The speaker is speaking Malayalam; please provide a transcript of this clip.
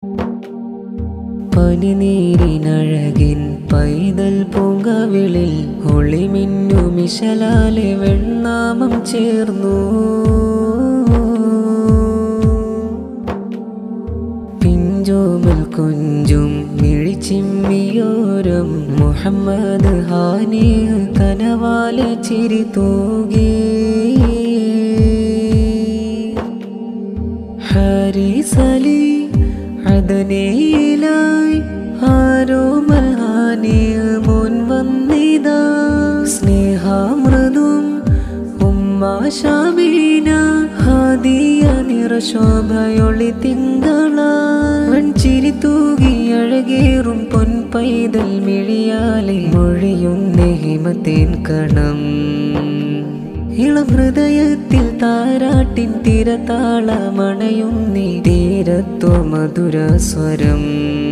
പനിനീരിനഴകിൻ പൈതൽ പൂങ്കവിളിൽ ഒളിമിന്നുമിശലാലെ വെണ്ണാമം ചേർന്നു പിഞ്ചോമൽ കുഞ്ചും മിഴിച്ചിമ്മിയോരം മുഹമ്മദ് ഹാനി കനവാലെ ചിരി തൂകി ഹരിസലി അതനയിലായി ആരോ മൽഹാനിയ മുൻ വന്നിതാ സ്നേഹാമൃതും ഉമ്മ ശാബീന ഹാദിയ നിറശോഭയൊളി തിങ്കള വൺചിരി തൂകി അഴകേറും പൊൻ പൈതൽ മിഴിയാലെ മൊഴിയും നെഹിമത്തേൻ കണം ഇളം ഹൃദയത്തിൽ താരാട്ടിൻ തിരതാളമണയും നീ തീരത്വ മധുര സ്വരം